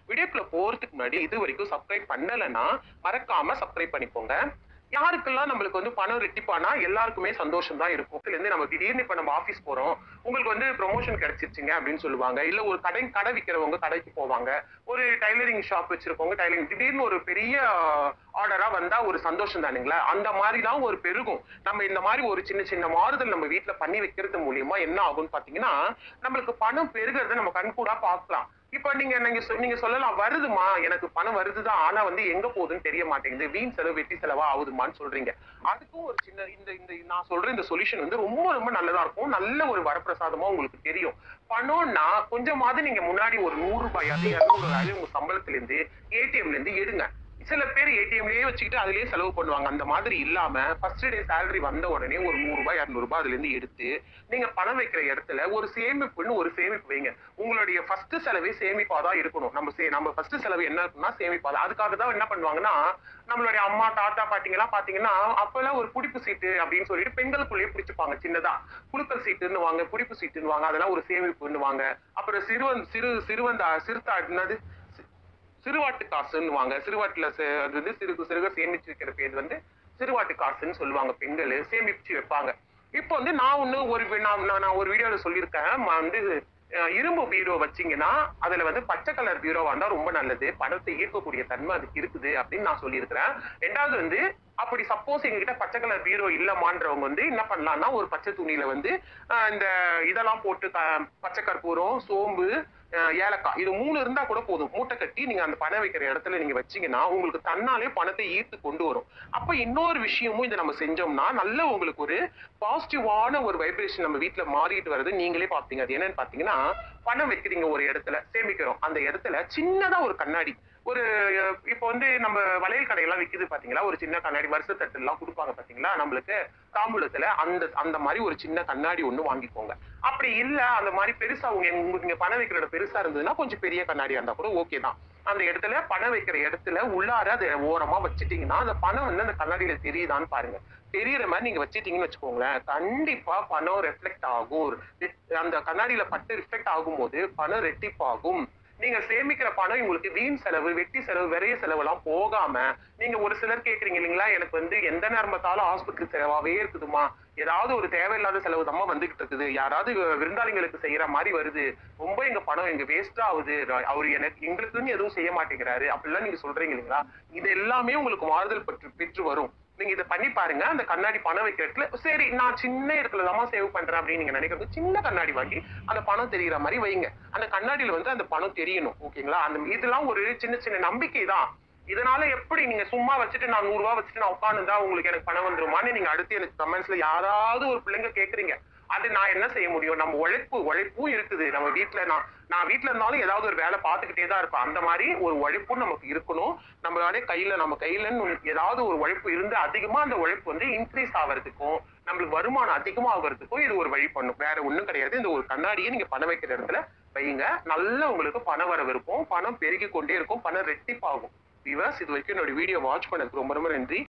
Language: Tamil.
வீடியோக்குள்ள போறதுக்கு முன்னாடி இது வரைக்கும் சப்ஸ்கிரைப் பண்ணலைன்னா மறக்காம சப்ஸ்கிரைப் பண்ணிக்கோங்க யாருக்கெல்லாம் நம்மளுக்கு வந்து பணம் ரெட்டிப்பானா எல்லாருக்குமே சந்தோஷம் தான் இருக்கும் இதுல இருந்து நம்ம திடீர்னு இப்ப நம்ம ஆபீஸ் போறோம் உங்களுக்கு வந்து ப்ரொமோஷன் கிடைச்சிருச்சுங்க அப்படின்னு சொல்லுவாங்க இல்ல ஒரு கடை கடை விற்கிறவங்க கடைக்கு போவாங்க ஒரு டைலரிங் ஷாப் வச்சிருக்கவங்க டைலரிங் திடீர்னு ஒரு பெரிய ஆர்டரா வந்தா ஒரு சந்தோஷம் தானுங்களா அந்த மாதிரி தான் ஒரு பெருகும் நம்ம இந்த மாதிரி ஒரு சின்ன சின்ன மாறுதல் நம்ம வீட்ல பண்ணி வைக்கிறது மூலியமா என்ன ஆகும்னு பாத்தீங்கன்னா நம்மளுக்கு பணம் பெருகிறத நம்ம கண்கூடா பார்க்கலாம் இப்ப நீங்க நீங்க சொ- நீங்க சொல்லலாம் வருதுமா எனக்கு பணம் வருதுதான் ஆனா வந்து எங்க போகுதுன்னு தெரிய மாட்டேங்குது வீண் செலவு வெட்டி செலவா ஆகுதுமான்னு சொல்றீங்க அதுக்கும் ஒரு சின்ன இந்த இந்த நான் சொல்ற இந்த சொல்யூஷன் வந்து ரொம்ப ரொம்ப நல்லதா இருக்கும் நல்ல ஒரு வரப்பிரசாதமா உங்களுக்கு தெரியும் பணம்னா கொஞ்சமாவது நீங்க முன்னாடி ஒரு நூறு ரூபாயாவது இருநூறு ரூபாயாவது உங்க சம்பளத்துல இருந்து ஏடிஎம்ல இருந்து எடுங்க சில பேர் ஏடிஎம்லயே வச்சுக்கிட்டு அதுலயே செலவு பண்ணுவாங்க அந்த மாதிரி இல்லாம ஃபர்ஸ்ட் டே salary வந்த உடனே ஒரு நூறு ரூபாய் இருநூறு ரூபாய் அதுல இருந்து எடுத்து நீங்க பணம் வைக்கிற இடத்துல ஒரு சேமிப்புன்னு ஒரு சேமிப்பு வைங்க உங்களுடைய ஃபர்ஸ்ட் செலவே சேமிப்பா தான் இருக்கணும் நம்ம சே- நம்ம ஃபர்ஸ்ட் செலவு என்ன இருக்குன்னா சேமிப்பா தான் அதுக்காக தான் என்ன பண்ணுவாங்கன்னா நம்மளுடைய அம்மா தாத்தா பாட்டிங்கெல்லாம் பாத்தீங்கன்னா அப்பெல்லாம் ஒரு புடிப்பு சீட்டு அப்படின்னு சொல்லிட்டு பெண்களுக்குள்ளேயே பிடிச்சுப்பாங்க சின்னதா குலுக்கல் சீட்டுன்னு வாங்க புடிப்பு சீட்டுன்னு வாங்க அதெல்லாம் ஒரு சேமிப்புன்னு வாங்க அப்புறம் சிறுவன் சிறு சிறுவந்தா சிறுத்தா என்னது சிறுவாட்டு காசுன்னு வாங்க சிறுவாட்டுல சே- அது வந்து சிறுக சிறுக சேமிச்சு வைக்கிற பேர் வந்து சிறுவாட்டு காசுன்னு சொல்லுவாங்க பெண்கள் சேமிச்சு வைப்பாங்க இப்போ வந்து நான் ஒண்ணு ஒரு வி- நான் நான் நான் ஒரு வீடியோல சொல்லியிருக்கேன் ம- வந்து அஹ், இரும்பு பீரோ வச்சீங்கன்னா அதுல வந்து பச்சை கலர் பீரோவா இருந்தா ரொம்ப நல்லது பணத்தை ஈர்க்கக்கூடிய தன்மை அதுக்கு இருக்குது அப்படின்னு நான் சொல்லியிருக்கிறேன் ரெண்டாவது வந்து அப்படி சப்போஸ் எங்ககிட்ட பச்சை கலர் பீரோ இல்லமான்றவங்க வந்து என்ன பண்ணலாம்னா ஒரு பச்சை துணியில வந்து அஹ், இந்த இதெல்லாம் போட்டு க- பச்சை கற்பூரம் சோம்பு அஹ் ஏலக்காய் இது மூணு இருந்தா கூட போதும் மூட்டை கட்டி நீங்க அந்த பணம் வைக்கிற இடத்துல நீங்க வச்சீங்கன்னா உங்களுக்கு தன்னாலே பணத்தை ஈர்த்து கொண்டு வரும் அப்ப இன்னொரு விஷயமும் இதை நம்ம செஞ்சோம்னா நல்ல உங்களுக்கு ஒரு பாசிட்டிவான ஒரு வைப்ரேஷன் நம்ம வீட்ல மாறிட்டு வர்றது நீங்களே பாப்பீங்க அது என்னன்னு பாத்தீங்கன்னா பணம் வைக்கிறீங்க ஒரு இடத்துல சேமிக்கிறோம் அந்த இடத்துல சின்னதா ஒரு கண்ணாடி ஒரு அஹ், இப்போ வந்து நம்ம வளையல் கடையெல்லாம் விக்குது பாத்தீங்களா ஒரு சின்ன கண்ணாடி வருஷத்தட்டு எல்லாம் கொடுப்பாங்க பாத்தீங்களா நம்மளுக்கு தாம்பூலத்துல அந்த அந்த மாதிரி ஒரு சின்ன கண்ணாடி ஒண்ணு வாங்கிக்கோங்க அப்படி இல்ல அந்த மாதிரி பெருசா உங்க உங்களுக்கு நீங்க பணம் வைக்கிற இடம் பெருசா இருந்ததுன்னா கொஞ்சம் பெரிய கண்ணாடியா இருந்தா கூட ஓகே தான் அந்த இடத்துல பணம் வைக்கிற இடத்துல உள்ளார அதை ஓரமா வச்சுட்டீங்கன்னா அந்த பணம் வந்து அந்த கண்ணாடியில தெரியுதான்னு பாருங்க தெரியற மாதிரி நீங்க வச்சிட்டீங்கன்னு வச்சுக்கோங்களேன் கண்டிப்பா பணம் ரெஃப்ளெக்ட் ஆகும் அந்த கண்ணாடியில பட்டு ரிஃப்ளெக்ட் ஆகும்போது பணம் ரெட்டிப்பாகும் நீங்க சேமிக்கிற பணம் உங்களுக்கு வீண் செலவு வெட்டி செலவு விரைய செலவு எல்லாம் போகாம நீங்க ஒரு சிலர் கேக்குறீங்க இல்லைங்களா எனக்கு வந்து எந்த நேரம் பார்த்தாலும் ஹாஸ்பிட்டல் செலவாவே இருக்குதுமா ஏதாவது ஒரு தேவையில்லாத செலவு தான் வந்துகிட்டு இருக்குது யாராவது வி- விருந்தாளிங்களுக்கு செய்யற மாதிரி வருது ரொம்ப எங்க பணம் எங்க வேஸ்ட் ஆகுது ர- அவரு எனக்கு எங்களுக்குன்னு எதுவும் செய்ய மாட்டேங்கிறாரு அப்படிலாம் நீங்க சொல்றீங்க இல்லைங்களா இது எல்லாமே உங்களுக்கு மாறுதல் பெற்று பெற்று வரும் நீங்க இதை பண்ணி பாருங்க அந்த கண்ணாடி பணம் வைக்கிற இடத்துல சரி நான் சின்ன இடத்துல தான் சேவ் பண்றேன் அப்படின்னு நீங்க நினைக்கிறது சின்ன கண்ணாடி வாங்கி அந்த பணம் தெரியுற மாதிரி வைங்க அந்த கண்ணாடியில வந்து அந்த பணம் தெரியணும் ஓகேங்களா அந்த இதெல்லாம் ஒரு சின்ன சின்ன நம்பிக்கை தான் இதனால எப்படி நீங்க சும்மா வச்சுட்டு நான் நூறு ரூபாய் வச்சுட்டு நான் உட்காந்துருந்தா உங்களுக்கு எனக்கு பணம் வந்துருமான்னு நீங்க அடுத்து எனக்கு கமெண்ட்ஸ்ல யாராவது ஒரு பிள்ளைங்க கேக்குறீங்க அது நான் என்ன செய்ய முடியும் நம்ம உழைப்பு உழைப்பும் இருக்குது நம்ம வீட்ல நான் நான் வீட்ல இருந்தாலும் ஏதாவது ஒரு வேலை பார்த்துக்கிட்டே தான் இருப்பேன் அந்த மாதிரி ஒரு உழைப்பும் நமக்கு இருக்கணும் நம்மளாலே கையில நம்ம கையில ஏதாவது ஒரு உழைப்பு இருந்து அதிகமா அந்த உழைப்பு வந்து இன்க்ரீஸ் ஆகிறதுக்கும் நம்மளுக்கு வருமானம் அதிகமா ஆகிறதுக்கும் இது ஒரு வழி பண்ணும் வேற ஒண்ணும் கிடையாது இந்த ஒரு கண்ணாடியை நீங்க பணம் வைக்கிற இடத்துல வைங்க நல்ல உங்களுக்கு பண வரவு இருக்கும் பணம் பெருகி கொண்டே இருக்கும் பணம் ரெட்டிப்பாகும் விவர்ஸ் இது வரைக்கும் என்னோட வீடியோ வாட்ச் பண்ணதுக்கு ரொம்ப ரொம்ப நன்றி